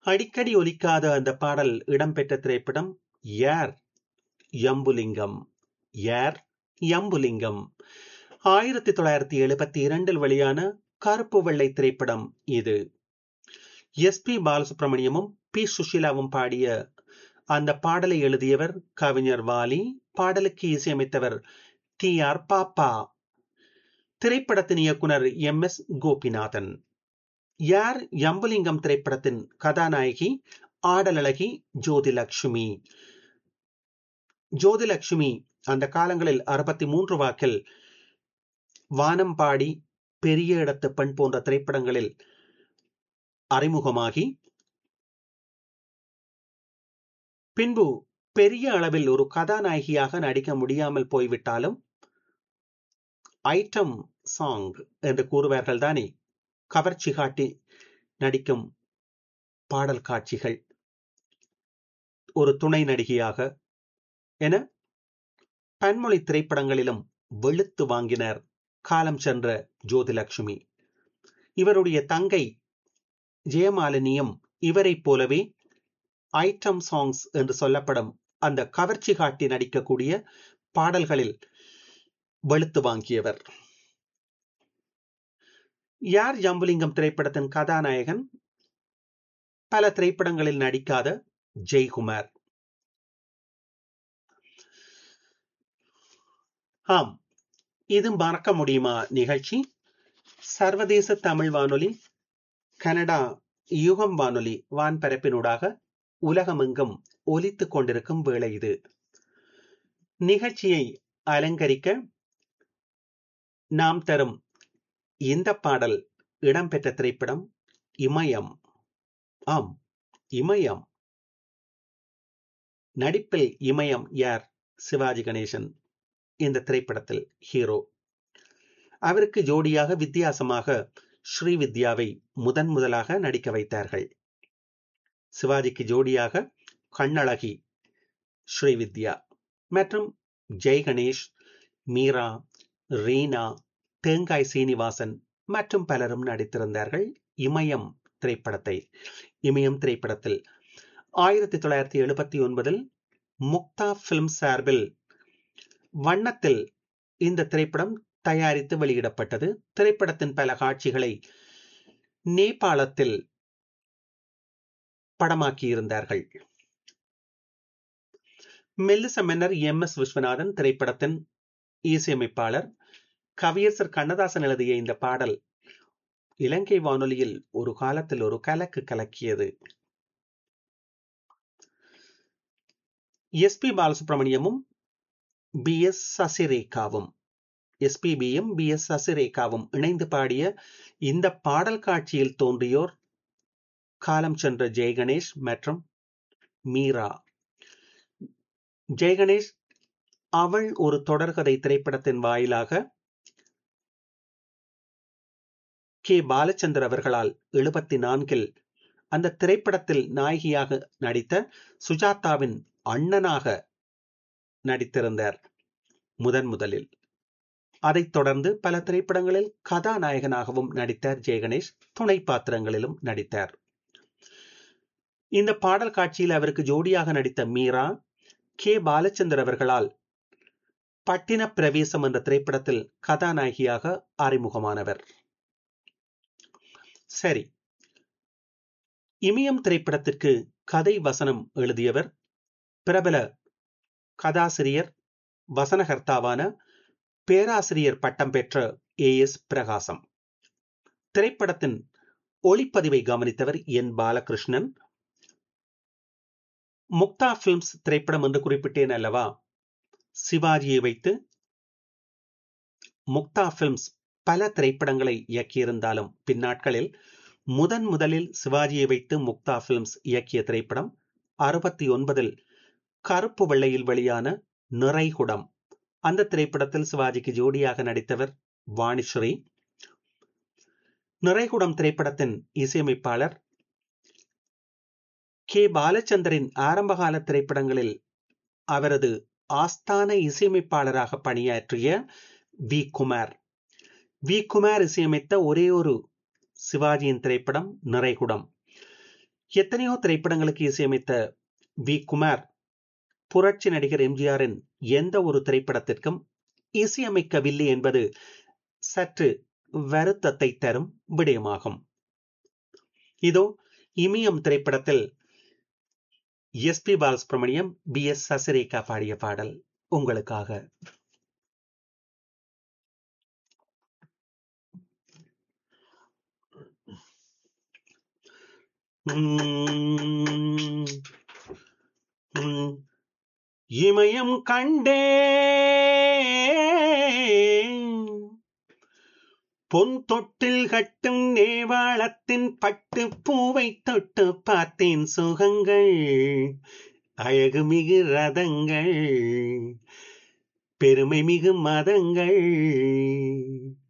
அடிக்கடி ஒலிக்காத அந்த பாடல் இடம்பெற்ற திரைப்படம் யார் யம்புலிங்கம் யார் யம்புலிங்கம் ஆயிரத்தி தொள்ளாயிரத்தி எழுபத்தி இரண்டில் வெளியான கருப்பு வெள்ளை திரைப்படம் இது எஸ் பி பாலசுப்ரமணியமும் பி சுஷீலாவும் பாடிய அந்த பாடலை எழுதியவர் கவிஞர் வாலி பாடலுக்கு இசையமைத்தவர் டி ஆர் பாப்பா திரைப்படத்தின் இயக்குனர் எம் எஸ் கோபிநாதன் யார் யம்புலிங்கம் திரைப்படத்தின் கதாநாயகி ஆடலழகி ஜோதிலட்சுமி ஜோதிலட்சுமி அந்த காலங்களில் அறுபத்தி மூன்று வாக்கில் வானம் பாடி பெரிய இடத்து பெண் போன்ற திரைப்படங்களில் அறிமுகமாகி பின்பு பெரிய அளவில் ஒரு கதாநாயகியாக நடிக்க முடியாமல் போய்விட்டாலும் ஐட்டம் சாங் என்று கூறுவார்கள் தானே கவர்ச்சி காட்டி நடிக்கும் பாடல் காட்சிகள் ஒரு துணை நடிகையாக என பன்மொழி திரைப்படங்களிலும் வெளுத்து வாங்கினர் காலம் சென்ற ஜோதிலட்சுமி இவருடைய தங்கை ஜெயமாலினியும் இவரைப் போலவே ஐட்டம் சாங்ஸ் என்று சொல்லப்படும் அந்த கவர்ச்சி காட்டி நடிக்கக்கூடிய பாடல்களில் வெளுத்து வாங்கியவர் யார் ஜம்புலிங்கம் திரைப்படத்தின் கதாநாயகன் பல திரைப்படங்களில் நடிக்காத ஜெய்குமார் ஆம் இது மறக்க முடியுமா நிகழ்ச்சி சர்வதேச தமிழ் வானொலி கனடா யுகம் வானொலி வான்பரப்பினூடாக உலகமெங்கும் ஒலித்துக் கொண்டிருக்கும் வேளை இது நிகழ்ச்சியை அலங்கரிக்க நாம் தரும் இந்த பாடல் இடம்பெற்ற திரைப்படம் இமயம் ஆம் இமயம் நடிப்பில் இமயம் யார் சிவாஜி கணேசன் இந்த திரைப்படத்தில் ஹீரோ அவருக்கு ஜோடியாக வித்தியாசமாக ஸ்ரீவித்யாவை முதன் முதலாக நடிக்க வைத்தார்கள் சிவாஜிக்கு ஜோடியாக கண்ணழகி ஸ்ரீவித்யா மற்றும் ஜெய் கணேஷ் மீரா ரீனா தேங்காய் சீனிவாசன் மற்றும் பலரும் நடித்திருந்தார்கள் இமயம் திரைப்படத்தை இமயம் திரைப்படத்தில் ஆயிரத்தி தொள்ளாயிரத்தி எழுபத்தி ஒன்பதில் முக்தா பிலிம் சார்பில் வண்ணத்தில் இந்த திரைப்படம் தயாரித்து வெளியிடப்பட்டது திரைப்படத்தின் பல காட்சிகளை நேபாளத்தில் படமாக்கியிருந்தார்கள் மெல்லிச மன்னர் எம் எஸ் விஸ்வநாதன் திரைப்படத்தின் இசையமைப்பாளர் கவியரசர் கண்ணதாசன் எழுதிய இந்த பாடல் இலங்கை வானொலியில் ஒரு காலத்தில் ஒரு கலக்கு கலக்கியது எஸ் பி பாலசுப்ரமணியமும் பி எஸ் சசிரேகாவும் எஸ்பிபியும் பி எஸ் சசிரேகாவும் இணைந்து பாடிய இந்த பாடல் காட்சியில் தோன்றியோர் காலம் சென்ற ஜெயகணேஷ் மற்றும் மீரா ஜெயகணேஷ் அவள் ஒரு தொடர்கதை திரைப்படத்தின் வாயிலாக கே பாலச்சந்தர் அவர்களால் எழுபத்தி நான்கில் அந்த திரைப்படத்தில் நாயகியாக நடித்த சுஜாதாவின் அண்ணனாக நடித்திருந்தார் முதன் முதலில் அதைத் தொடர்ந்து பல திரைப்படங்களில் கதாநாயகனாகவும் நடித்தார் ஜெயகணேஷ் துணை பாத்திரங்களிலும் நடித்தார் இந்த பாடல் காட்சியில் அவருக்கு ஜோடியாக நடித்த மீரா கே பாலச்சந்தர் அவர்களால் பட்டின பிரவேசம் என்ற திரைப்படத்தில் கதாநாயகியாக அறிமுகமானவர் சரி இமயம் திரைப்படத்திற்கு கதை வசனம் எழுதியவர் பிரபல கதாசிரியர் வசனகர்த்தாவான பேராசிரியர் பட்டம் பெற்ற ஏ எஸ் பிரகாசம் திரைப்படத்தின் ஒளிப்பதிவை கவனித்தவர் என் பாலகிருஷ்ணன் முக்தா பிலிம்ஸ் திரைப்படம் என்று குறிப்பிட்டேன் அல்லவா சிவாஜியை வைத்து முக்தா பிலிம்ஸ் பல திரைப்படங்களை இயக்கியிருந்தாலும் பின்னாட்களில் முதன் முதலில் சிவாஜியை வைத்து முக்தா பிலிம்ஸ் இயக்கிய திரைப்படம் அறுபத்தி ஒன்பதில் கருப்பு வெள்ளையில் வெளியான நிறைகுடம் அந்த திரைப்படத்தில் சிவாஜிக்கு ஜோடியாக நடித்தவர் வாணிஸ்ரீ நிறைகுடம் திரைப்படத்தின் இசையமைப்பாளர் கே பாலச்சந்தரின் ஆரம்பகால திரைப்படங்களில் அவரது ஆஸ்தான இசையமைப்பாளராக பணியாற்றிய வி குமார் வி குமார் இசையமைத்த ஒரே ஒரு சிவாஜியின் திரைப்படம் நிறைகுடம் எத்தனையோ திரைப்படங்களுக்கு இசையமைத்த வி குமார் புரட்சி நடிகர் எம்ஜிஆரின் எந்த ஒரு திரைப்படத்திற்கும் இசையமைக்கவில்லை என்பது சற்று வருத்தத்தை தரும் விடயமாகும் இதோ இமயம் திரைப்படத்தில் S P Balasubramaniam P S Sasirekha பாடிய பாடல் உங்களுக்காக இமயம் கண்டே பொன் தொட்டில் கட்டும் நேவாளத்தின் பட்டு பூவை தொட்டு பார்த்தேன் சுகங்கள் அழகு மிகு ரதங்கள் பெருமை மிகு மதங்கள்